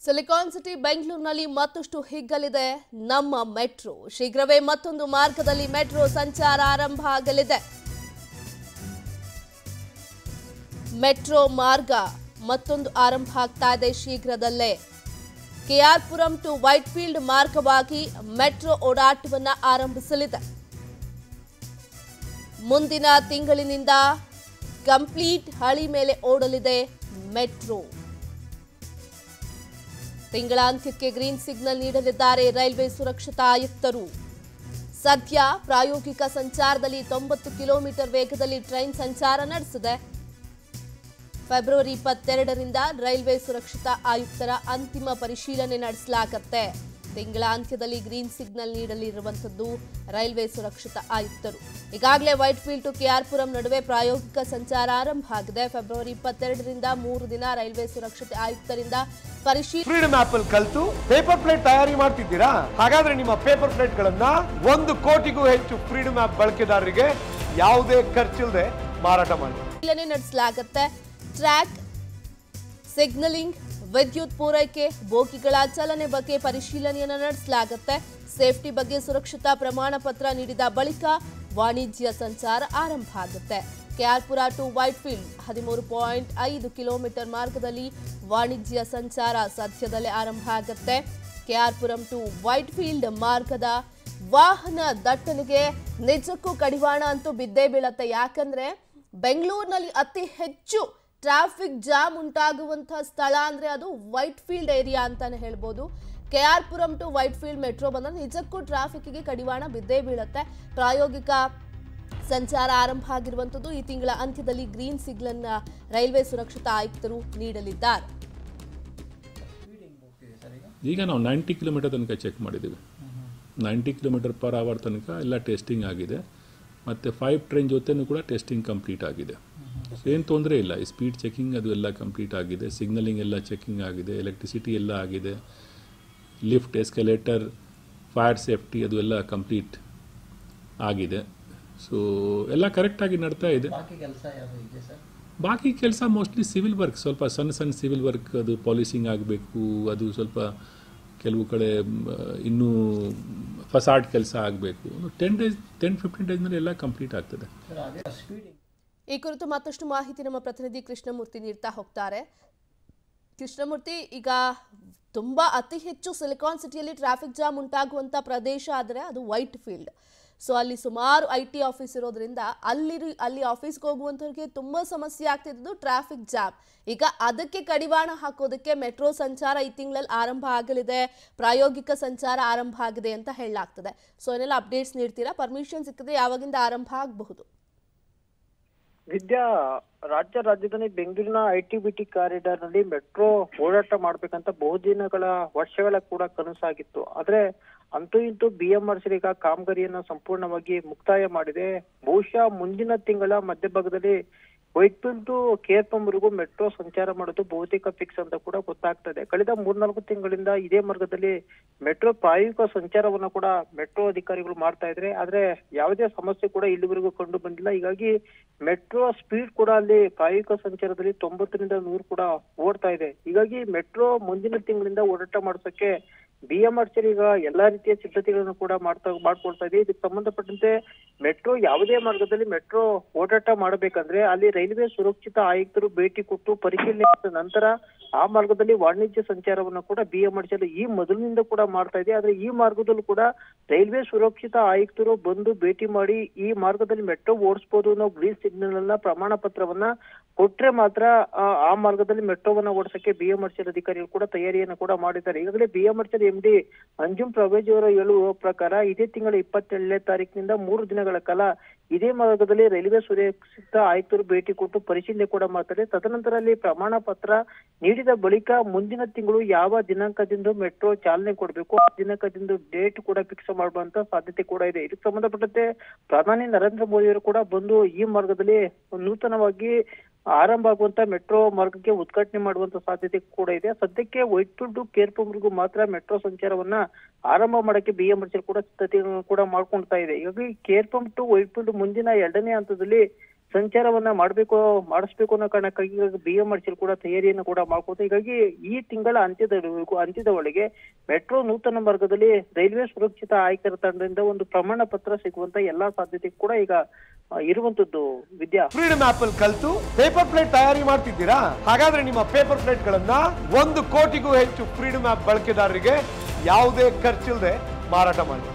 silicon city ಬೆಂಗಳೂರಿನಲ್ಲಿ ಮತ್ತಷ್ಟು ಹಿಗ್ಗಲಿದೆ ನಮ್ಮ ಮೆಟ್ರೋ ಶೀಘ್ರವೇ ಮತ್ತೊಂದು ಮಾರ್ಗದಲ್ಲಿ ಮೆಟ್ರೋ ಸಂಚಾರ ಆರಂಭ ಆಗಲಿದೆ ಮೆಟ್ರೋ ಮಾರ್ಗ ಮತ್ತೊಂದು ಆರಂಭ ಆಗ್ತಾ ಇದೆ ಶೀಘ್ರದಲ್ಲೇ ಕೆಆರ್ಪುರಂ ಟು ವೈಟ್ಫೀಲ್ಡ್ ಮಾರ್ಗವಾಗಿ ಮೆಟ್ರೋ ಓಡಾಟವನ್ನ ಆರಂಭಿಸಲಿದೆ ಮುಂದಿನ ತಿಂಗಳಿನಿಂದ ಕಂಪ್ಲೀಟ್ ಹಳಿ ಮೇಲೆ ಓಡಲಿದೆ ಮೆಟ್ರೋ ತಿಂಗಳಾಂತ್ಯಕ್ಕೆ ಗ್ರೀನ್ ಸಿಗ್ನಲ್ ನೀಡಲಿದ್ದಾರೆ ರೈಲ್ವೆ ಸುರಕ್ಷತಾ ಆಯುಕ್ತರು ಸದ್ಯ ಪ್ರಾಯೋಗಿಕ ಸಂಚಾರದಲ್ಲಿ ತೊಂಬತ್ತು ಕಿಲೋಮೀಟರ್ ವೇಗದಲ್ಲಿ ಟ್ರೈನ್ ಸಂಚಾರ ನಡೆಸಿದೆ ಫೆಬ್ರವರಿ ಇಪ್ಪತ್ತೆರಡರಿಂದ ರೈಲ್ವೆ ಸುರಕ್ಷತಾ ಆಯುಕ್ತರ ಅಂತಿಮ ಪರಿಶೀಲನೆ ನಡೆಸಲಾಗತ್ತೆ ತಿಂಗಳಾಂತ್ಯದಲ್ಲಿ ಗ್ರೀನ್ ಸಿಗ್ನಲ್ ನೀಡಲಿರುವಂಥದ್ದು ರೈಲ್ವೆ ಸುರಕ್ಷತಾ ಆಯುಕ್ತರು ಈಗಾಗಲೇ ವೈಟ್ಫೀಲ್ಡ್ ಟು ಕೆಆರ್ಪುರಂ ನಡುವೆ ಪ್ರಾಯೋಗಿಕ ಸಂಚಾರ ಆರಂಭ ಆಗಿದೆ ಫೆಬ್ರವರಿ ಇಪ್ಪತ್ತೆರಡರಿಂದ ಮೂರು ದಿನ ರೈಲ್ವೆ ಸುರಕ್ಷತೆ ಆಯುಕ್ತರಿಂದ ಪರಿಶೀಲನೆ ಫ್ರೀಡಮ್ ಆಪ್ ಅಲ್ಲಿ ಕಲ್ತು ಪೇಪರ್ ಪ್ಲೇಟ್ ತಯಾರಿ ಮಾಡ್ತಿದ್ದೀರಾ ಹಾಗಾದ್ರೆ ನಿಮ್ಮ ಪೇಪರ್ ಪ್ಲೇಟ್ ಗಳನ್ನ ಒಂದು ಕೋಟಿಗೂ ಹೆಚ್ಚು ಫ್ರೀಡಮ್ ಆಪ್ ಬಳಕೆದಾರರಿಗೆ ಯಾವುದೇ ಖರ್ಚಿಲ್ಲದೆ ಮಾರಾಟ ಮಾಡಿ ಪರಿಶೀಲನೆ ನಡೆಸಲಾಗುತ್ತೆ ಟ್ರ್ಯಾಕ್ ಸಿಗ್ನಲಿಂಗ್ ವಿದ್ಯುತ್ ಪೂರೈಕೆ ಬೋಗಿಗಳ ಚಲನೆ ಬಗ್ಗೆ ಪರಿಶೀಲನೆಯನ್ನು ನಡೆಸಲಾಗುತ್ತೆ ಸೇಫ್ಟಿ ಬಗ್ಗೆ ಸುರಕ್ಷತಾ ಪ್ರಮಾಣ ಪತ್ರ ನೀಡಿದ ಬಳಿಕ ವಾಣಿಜ್ಯ ಸಂಚಾರ ಆರಂಭ ಆಗುತ್ತೆ ಕೆಆರ್ಪುರ ಟು ವೈಟ್ಫೀಲ್ಡ್ ಹದಿಮೂರು ಪಾಯಿಂಟ್ ಐದು ಕಿಲೋಮೀಟರ್ ಮಾರ್ಗದಲ್ಲಿ ವಾಣಿಜ್ಯ ಸಂಚಾರ ಸದ್ಯದಲ್ಲೇ ಆರಂಭ ಆಗುತ್ತೆ ಕೆಆರ್ಪುರಂ ಟು ವೈಟ್ಫೀಲ್ಡ್ ಮಾರ್ಗದ ವಾಹನ ದಟ್ಟಣೆಗೆ ನಿಜಕ್ಕೂ ಕಡಿವಾಣ ಅಂತೂ ಬಿದ್ದೇ ಬೀಳತ್ತೆ ಯಾಕಂದ್ರೆ ಬೆಂಗಳೂರಿನಲ್ಲಿ ಅತಿ ಹೆಚ್ಚು ಟ್ರಾಫಿಕ್ ಜಾಮ್ ಉಂಟಾಗುವಂತಹ ಸ್ಥಳ ಅಂದ್ರೆ ಅದು ವೈಟ್ ಫೀಲ್ಡ್ ಏರಿಯಾ ಅಂತಾನೆ ಹೇಳ್ಬೋದು K R Puram to Whitefield metro ಬಂದ್ರೆ ನಿಜಕ್ಕೂ ಟ್ರಾಫಿಕ್ಗೆ ಕಡಿವಾಣ ಬಿದ್ದೇ ಬೀಳುತ್ತೆ ಪ್ರಾಯೋಗಿಕ ಸಂಚಾರ ಆರಂಭ ಆಗಿರುವಂಥದ್ದು ಈ ತಿಂಗಳ ಅಂತ್ಯದಲ್ಲಿ ಗ್ರೀನ್ ಸಿಗ್ನಲ್ ರೈಲ್ವೆ ಸುರಕ್ಷತಾ ಆಯುಕ್ತರು ನೀಡಲಿದ್ದಾರೆ ಈಗ ನಾವು ನೈಂಟಿ ಕಿಲೋಮೀಟರ್ ತನಕ ಚೆಕ್ ಮಾಡಿದ್ದೀವಿ ನೈಂಟಿ ಕಿಲೋಮೀಟರ್ ಪರ್ ಅವರ್ ತನಕ ಎಲ್ಲ ಟೆಸ್ಟಿಂಗ್ ಆಗಿದೆ ಮತ್ತು ಫೈವ್ ಟ್ರೈನ್ ಜೊತೆನೂ ಕೂಡ ಟೆಸ್ಟಿಂಗ್ ಕಂಪ್ಲೀಟ್ ಆಗಿದೆ ಏನು ತೊಂದರೆ ಇಲ್ಲ ಈ ಸ್ಪೀಡ್ ಚೆಕಿಂಗ್ ಅದು ಎಲ್ಲ ಕಂಪ್ಲೀಟ್ ಆಗಿದೆ ಸಿಗ್ನಲಿಂಗ್ ಎಲ್ಲ ಚೆಕಿಂಗ್ ಆಗಿದೆ ಎಲೆಕ್ಟ್ರಿಸಿಟಿ ಎಲ್ಲ ಆಗಿದೆ ಲಿಫ್ಟ್ ಎಸ್ಕಲೇಟರ್ ಫೈರ್ ಸೇಫ್ಟಿ ಅದು ಎಲ್ಲ ಕಂಪ್ಲೀಟ್ ಆಗಿದೆ ಸೊ ಎಲ್ಲ ಕರೆಕ್ಟಾಗಿ ನಡ್ತಾ ಇದೆ ಬಾಕಿ ಕೆಲಸ ಯಾವುದು ಇದೆ ಸರ್ ಬಾಕಿ ಕೆಲಸ ಮೋಸ್ಟ್ಲಿ ಸಿವಿಲ್ ವರ್ಕ್ ಸ್ವಲ್ಪ ಸಣ್ಣ ಸಣ್ಣ ಸಿವಿಲ್ ವರ್ಕ್ ಅದು ಪಾಲಿಸಿಂಗ್ ಆಗಬೇಕು ಅದು ಸ್ವಲ್ಪ ಕೆಲವು ಕಡೆ ಮ್, ಇನ್ನೂ ಫಸಾಡ್ ಕೆಲಸ ಆಗಬೇಕು ಟೆನ್ ಡೇಸ್ ಟೆನ್ ಫಿಫ್ಟೀನ್ ಡೇಸ್ನಲ್ಲಿ ಎಲ್ಲ ಕಂಪ್ಲೀಟ್ ಆಗ್ತದೆ ಸರ್ ಅದೇ ಸ್ಪೀಡಿಂಗ್ ಈ ಕುರಿತು ಮತ್ತಷ್ಟು ಮಾಹಿತಿ ನಮ್ಮ ಪ್ರತಿನಿಧಿ ಕೃಷ್ಣಮೂರ್ತಿ ನೀಡ್ತಾ ಹೋಗ್ತಾರೆ ಕೃಷ್ಣಮೂರ್ತಿ ಈಗ ತುಂಬಾ ಅತಿ ಹೆಚ್ಚು ಸಿಲಿಕಾನ್ ಸಿಟಿಯಲ್ಲಿ ಟ್ರಾಫಿಕ್ ಜಾಮ್ ಉಂಟಾಗುವಂತ ಪ್ರದೇಶ ಆದರೆ ಅದು ವೈಟ್ ಫೀಲ್ಡ್ ಸೊ ಅಲ್ಲಿ ಸುಮಾರು ಐ ಟಿ ಆಫೀಸ್ ಇರೋದ್ರಿಂದ ಅಲ್ಲಿ ಅಲ್ಲಿ ಆಫೀಸ್ಗೆ ಹೋಗುವಂಥವ್ರಿಗೆ ತುಂಬ ಸಮಸ್ಯೆ ಆಗ್ತಿದ್ದು ಟ್ರಾಫಿಕ್ ಜಾಮ್ ಈಗ ಅದಕ್ಕೆ ಕಡಿವಾಣ ಹಾಕೋದಕ್ಕೆ ಮೆಟ್ರೋ ಸಂಚಾರ ಈ ತಿಂಗಳಲ್ಲಿ ಆರಂಭ ಆಗಲಿದೆ ಪ್ರಾಯೋಗಿಕ ಸಂಚಾರ ಆರಂಭ ಆಗಿದೆ ಅಂತ ಹೇಳಲಾಗ್ತದೆ ಸೊ ಏನೆಲ್ಲ ಅಪ್ಡೇಟ್ಸ್ ನೀಡ್ತೀರಾ ಪರ್ಮಿಷನ್ ಸಿಕ್ಕಿದ್ರೆ ಯಾವಾಗಿಂದ ಆರಂಭ ಆಗಬಹುದು ವಿದ್ಯಾ ರಾಜ್ಯ ರಾಜಧಾನಿ ಬೆಂಗಳೂರಿನ I T B T corridor ನಲ್ಲಿ ಮೆಟ್ರೋ ಓಡಾಟ ಮಾಡ್ಬೇಕಂತ ಬಹುದಿನಗಳ ವರ್ಷಗಳ ಕೂಡ ಕನಸಾಗಿತ್ತು ಆದ್ರೆ ಅಂತೂ ಇಂತೂ ಬಿ ಎಂ ಆರ್ ಸಿ ಈಗ ಕಾಮಗಾರಿಯನ್ನ ಸಂಪೂರ್ಣವಾಗಿ ಮುಕ್ತಾಯ ಮಾಡಿದೆ ಬಹುಶಃ ಮುಂದಿನ ತಿಂಗಳ ಮಧ್ಯಭಾಗದಲ್ಲಿ ವೈಟ್ಫೀಲ್ಡ್ ಟು ಕೇರ್ಪಂವರೆಗೂ ಮೆಟ್ರೋ ಸಂಚಾರ ಮಾಡೋದು ಬಹುತೇಕ ಫಿಕ್ಸ್ ಅಂತ ಕೂಡ ಗೊತ್ತಾಗ್ತದೆ ಕಳೆದ ಮೂರ್ನಾಲ್ಕು ತಿಂಗಳಿಂದ ಇದೇ ಮಾರ್ಗದಲ್ಲಿ ಮೆಟ್ರೋ ಪ್ರಾಯೋಗಿಕ ಸಂಚಾರವನ್ನ ಕೂಡ ಮೆಟ್ರೋ ಅಧಿಕಾರಿಗಳು ಮಾಡ್ತಾ ಇದ್ರೆ ಆದ್ರೆ ಯಾವುದೇ ಸಮಸ್ಯೆ ಕೂಡ ಇಲ್ಲಿವರೆಗೂ ಕಂಡು ಬಂದಿಲ್ಲ ಹೀಗಾಗಿ ಮೆಟ್ರೋ ಸ್ಪೀಡ್ ಕೂಡ ಅಲ್ಲಿ ಪ್ರಾಯೋಗಿಕ ಸಂಚಾರದಲ್ಲಿ ತೊಂಬತ್ತರಿಂದ ನೂರು ಕೂಡ ಓಡ್ತಾ ಇದೆ ಹೀಗಾಗಿ ಮೆಟ್ರೋ ಮುಂದಿನ ತಿಂಗಳಿಂದ ಓಡಾಟ ಮಾಡಿಸೋಕೆ ಬಿ ಎಂ ಆರ್ ಈಗ ಎಲ್ಲಾ ರೀತಿಯ ಸಿದ್ಧತೆಗಳನ್ನು ಕೂಡ ಮಾಡ್ತಾ ಮಾಡ್ಕೊಳ್ತಾ ಇದೆ ಇದಕ್ಕೆ ಸಂಬಂಧಪಟ್ಟಂತೆ ಮೆಟ್ರೋ ಯಾವುದೇ ಮಾರ್ಗದಲ್ಲಿ ಮೆಟ್ರೋ ಓಡಾಟ ಮಾಡಬೇಕಂದ್ರೆ ಅಲ್ಲಿ ರೈಲ್ವೆ ಸುರಕ್ಷಿತ ಆಯುಕ್ತರು ಭೇಟಿ ಕೊಟ್ಟು ಪರಿಶೀಲನೆ ಮಾಡಿದ ನಂತರ ಆ ಮಾರ್ಗದಲ್ಲಿ ವಾಣಿಜ್ಯ ಸಂಚಾರವನ್ನು ಕೂಡ ಬಿ ಎಂ ಆರ್ ಈ ಮೊದಲಿನಿಂದ ಕೂಡ ಮಾಡ್ತಾ ಇದೆ ಆದ್ರೆ ಈ ಮಾರ್ಗದಲ್ಲೂ ಕೂಡ ರೈಲ್ವೆ ಸುರಕ್ಷಿತ ಆಯುಕ್ತರು ಬಂದು ಭೇಟಿ ಮಾಡಿ ಈ ಮಾರ್ಗದಲ್ಲಿ ಮೆಟ್ರೋ ಓಡಿಸಬಹುದು ಅನ್ನೋ ಗ್ರೀನ್ ಸಿಗ್ನಲ್ ಅನ್ನ ಪ್ರಮಾಣ ಪತ್ರವನ್ನ ಕೊಟ್ರೆ ಮಾತ್ರ ಆ, ಆ ಮಾರ್ಗದಲ್ಲಿ ಮೆಟ್ರೋವನ್ನ ಓಡಿಸಕ್ಕೆ ಬಿ ಎಂ ಅಧಿಕಾರಿಗಳು ಕೂಡ ತಯಾರಿಯನ್ನು ಕೂಡ ಮಾಡಿದ್ದಾರೆ ಈಗಾಗಲೇ B M M D Anjum Pervez ಅವರು ಹೇಳುವ ಪ್ರಕಾರ ಇದೇ ತಿಂಗಳ ಇಪ್ಪತ್ತೇಳನೇ ತಾರೀಕಿನಿಂದ ಮೂರು ದಿನಗಳ ಕಾಲ ಇದೇ ಮಾರ್ಗದಲ್ಲಿ ರೈಲ್ವೆ ಸುರಕ್ಷಿತ ಆಯುಕ್ತರು ಭೇಟಿ ಕೊಟ್ಟು ಪರಿಶೀಲನೆ ಕೂಡ ಮಾಡ್ತಾರೆ ತದನಂತರ ಅಲ್ಲಿ ಪ್ರಮಾಣ ಪತ್ರ ನೀಡಿದ ಬಳಿಕ ಮುಂದಿನ ತಿಂಗಳು ಯಾವ ದಿನಾಂಕದಿಂದ ಮೆಟ್ರೋ ಚಾಲನೆ ಕೊಡಬೇಕು ಆ ದಿನಾಂಕದಿಂದ ಡೇಟ್ ಕೂಡ ಫಿಕ್ಸ್ ಮಾಡುವಂತ ಸಾಧ್ಯತೆ ಕೂಡ ಇದೆ ಇದಕ್ಕೆ ಸಂಬಂಧಪಟ್ಟಂತೆ ಪ್ರಧಾನಿ ನರೇಂದ್ರ ಮೋದಿ ಅವರು ಕೂಡ ಬಂದು ಈ ಮಾರ್ಗದಲ್ಲಿ ನೂತನವಾಗಿ ಆರಂಭ ಆಗುವಂತ ಮೆಟ್ರೋ ಮಾರ್ಗಕ್ಕೆ ಉದ್ಘಾಟನೆ ಮಾಡುವಂತ ಸಾಧ್ಯತೆ ಕೂಡ ಇದೆ ಸದ್ಯಕ್ಕೆ ವೈಟ್ಫೀಲ್ಡ್ ಟು ಕೇರ್ಪುರ್ವರೆಗೂ ಮಾತ್ರ ಮೆಟ್ರೋ ಸಂಚಾರವನ್ನ ಆರಂಭ ಮಾಡಕ್ಕೆ ಬಿಎಂಆರ್ಸಿ ಕೂಡ ಸಿದ್ಧತೆಗಳನ್ನು ಕೂಡ ಮಾಡ್ಕೊಳ್ತಾ ಇದೆ ಹೀಗಾಗಿ ಕೇರ್ಪಂಪ್ ಟು ವೈಟ್ಫೀಲ್ಡ್ ಮುಂದಿನ ಎರಡನೇ ಹಂತದಲ್ಲಿ ಸಂಚಾರವನ್ನ ಮಾಡಬೇಕು ಮಾಡಿಸ್ಬೇಕು ಅನ್ನೋ ಕಾರಣಕ್ಕಾಗಿ ಈಗ ಬಿ ಎಂ ಆರ್ ಕೂಡ ತಯಾರಿಯನ್ನು ಕೂಡ ಮಾಡ್ಕೋತಾ ಹೀಗಾಗಿ ಈ ತಿಂಗಳ ಅಂತ್ಯದ ಅಂತ್ಯದ ಒಳಗೆ ಮೆಟ್ರೋ ನೂತನ ಮಾರ್ಗದಲ್ಲಿ ರೈಲ್ವೆ ಸುರಕ್ಷಿತ ಆಯ್ಕೆರ ತಂಡದಿಂದ ಒಂದು ಪ್ರಮಾಣ ಪತ್ರ ಸಿಗುವಂತ ಎಲ್ಲಾ ಸಾಧ್ಯತೆ ಕೂಡ ಈಗ ಆ, ಇರುವಂತದ್ದು ವಿದ್ಯಾ ಫ್ರೀಡಮ್ ಆಪ್ ಅಲ್ಲಿ ಕಲ್ತು ಪೇಪರ್ ಪ್ಲೇಟ್ ತಯಾರಿ ಮಾಡ್ತಿದ್ದೀರಾ ಹಾಗಾದ್ರೆ ನಿಮ್ಮ ಪೇಪರ್ ಪ್ಲೇಟ್ ಗಳನ್ನ ಒಂದು ಕೋಟಿಗೂ ಹೆಚ್ಚು ಫ್ರೀಡಮ್ ಆಪ್ ಬಳಕೆದಾರರಿಗೆ ಯಾವುದೇ ಖರ್ಚಿಲ್ಲದೆ ಮಾರಾಟ ಮಾಡಿ